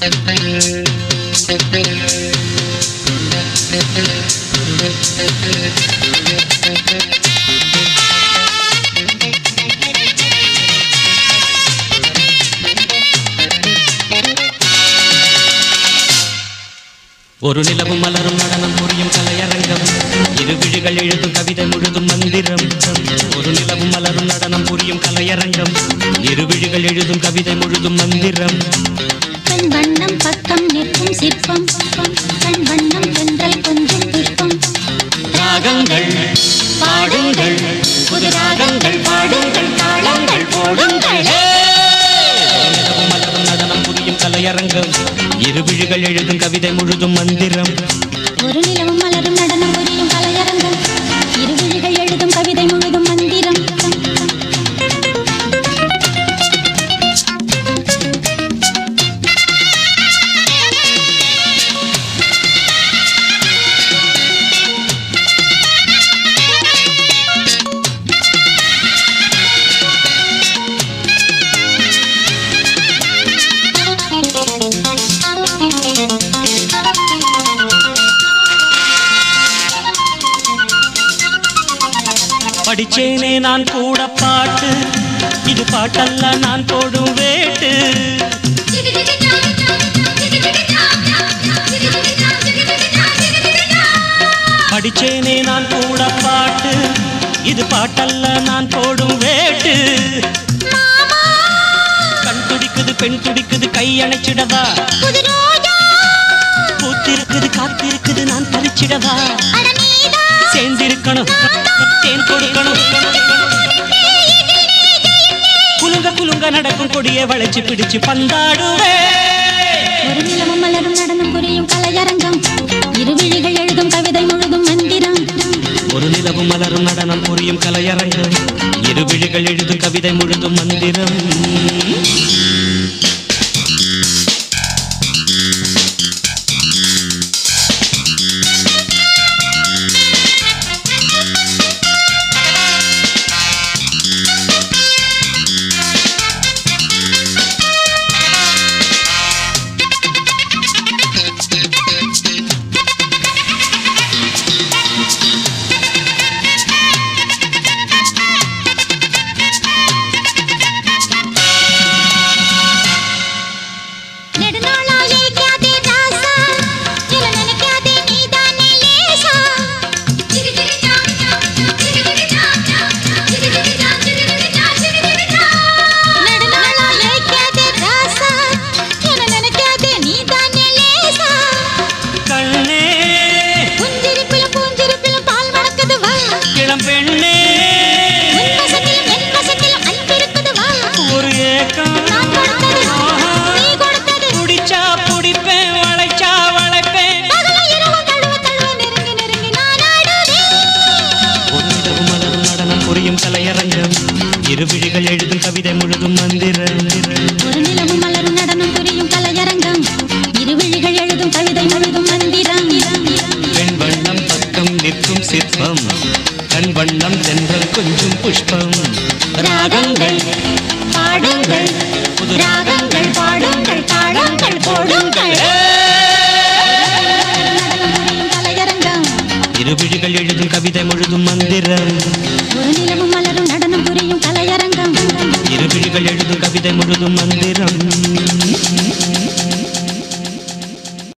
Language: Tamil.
ஒரு நிலவும் மலரும் நடனம் புரியும் கலையரங்கம் இரு விழிகள் எழுதும் கவிதை முழுதும் மந்திரம் ஒரு நிலவும் மலரும் நடனம் புரியும் கலையரங்கம் இரு விழிகள் எழுதும் கவிதை முழுதும் மந்திரம் கண் வண்ணம் பக்கம் நிற்கும் சிற்பம் கண் வண்ணம் தென்றல் கொஞ்சம் புஷ்பம் ராகங்கள் பாடுங்கள் புது ராகங்கள் பாடுங்கள் தாளங்கள் போடுங்கள் ஒரு நிலவும் மலரும் நடனம் புரியும் கலையரங்கம் இரு விழிகள் எழுதும் கவிதை முழுதும் மந்திரம் ஒரு நிலவும் மலரும் நடனம் புரியும் கலையரங்கம் இரு விழிகள் எழுதும் கவிதை முழுதும் மந்திரம் படிச்சேனே நான் கூட பாட்டு இது பாட்டல்ல நான் போடும் வேட்டு படிச்சேனே நான் கூட பாட்டு இது பாட்டல்ல நான் போடும் வேட்டு கண் துடிக்குது பெண் துடிக்குது கை அணைச்சிடவா புது ரோஜா பூத்திருக்குது காத்திருக்குது நான் பறிச்சிடவா அட நீதான் சேர்ந்திருக்கணும் தேன் கொடுக்கணும் குலுங்க குலுங்க நடக்கும் கொடியை வளைச்சு பிடிச்சு பந்தாடுவே ஒரு நிலவும் மலரும் நடனம் புரியும் கலையரங்கம் இரு விழிகள் எழுதும் கவிதை முழுதும் மந்திரம் ஒரு நிலவும் மலரும் நடனம் புரியும் கலையரங்கம் இரு விழிகள் எழுதும் கவிதை முழுதும் மந்திரம் நெடுநாளா ஏய்க்காதே ராசா இல நினைக்காதே நீதானே லேசா நெடுநாளா ஏய்க்காதே ராசா இல நினைக்காதே நீதானே லேசா கண்ணே புஞ்சிரிப்பிலும் பூஞ்சிரிப்பிலும் பால் மணக்குது வா இளம் பெண்ணே உன் வசத்திலும் என் வசத்திலும் அன்பிருக்குது வா ஒரு ஏக்கம் நான் கொடுத்தது ஆஹா. நீ கொடுத்தது புடிச்சா புடிப்பேன் வளைச்சா வளைப்பேன் பகல இரவு தழுவ தழுவ நெருங்கி நெருங்கி நான் ஆடுவேன் ஒரு நிலவும் மலரும் நடனம் புரியும் கலையரங்கம் இரு விழிகள் எழுதும் கவிதை முழுதும் மந்திரம் ஒரு நிலவும் மலரும் நடனம் புரியும் கலையரங்கம் இரு விழிகள் எழுதும் கவிதை முழுதும் மந்திரம் பெண் வண்ணம் பக்கம் நிற்கும் சிற்பம் கண் வண்ணம் தென்றல் கொஞ்சம் புஷ்பம் ராகங்கள் பாடுங்கள் புது ராகங்கள் பாடுங்கள் தாளங்கள் போடுங்கள் நடனம் புரியும் கலையரங்கம் இரு விழிகள் எழுதும் கவிதை முழுதும் மந்திரம் ஒரு நிலவும் மலரும் நடனம் புரியும் கலையரங்கம் இரு விழிகள் எழுதும் கவிதை முழுதும் மந்திரம்